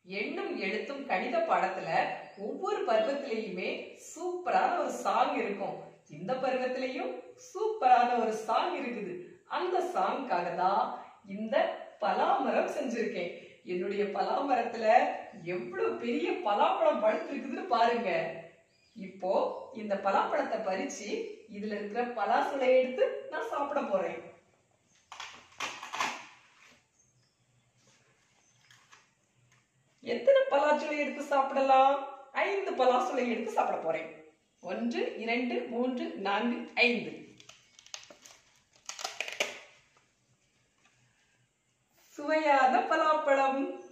எண்ணும் எழுத்தும் கணித பாடத்துல ஒவ்வொரு பருவத்திலையுமே சூப்பரான ஒரு சாங் இருக்கும் இந்த பருவத்திலையும் சூப்பரான ஒரு சாங் இருக்குது அந்த சாங்காக தான் இந்த பலாமரம் செஞ்சிருக்கேன் என்னுடைய பலாமரத்துல எவ்வளவு பெரிய பலாப்பழம் பழுத்திருக்குதுன்னு பாருங்க இப்போ இந்த பலாப்பழத்தை பறிச்சு இதுல இருக்கிற பலாசுளையை எடுத்து நான் சாப்பிட போறேன் எத்தனை பலாச்சுளை எடுத்து சாப்பிடலாம் ஐந்து பலாசுளை எடுத்து சாப்பிட போறேன் ஒன்று இரண்டு மூன்று நான்கு ஐந்து சுவையான பலாப்பழம்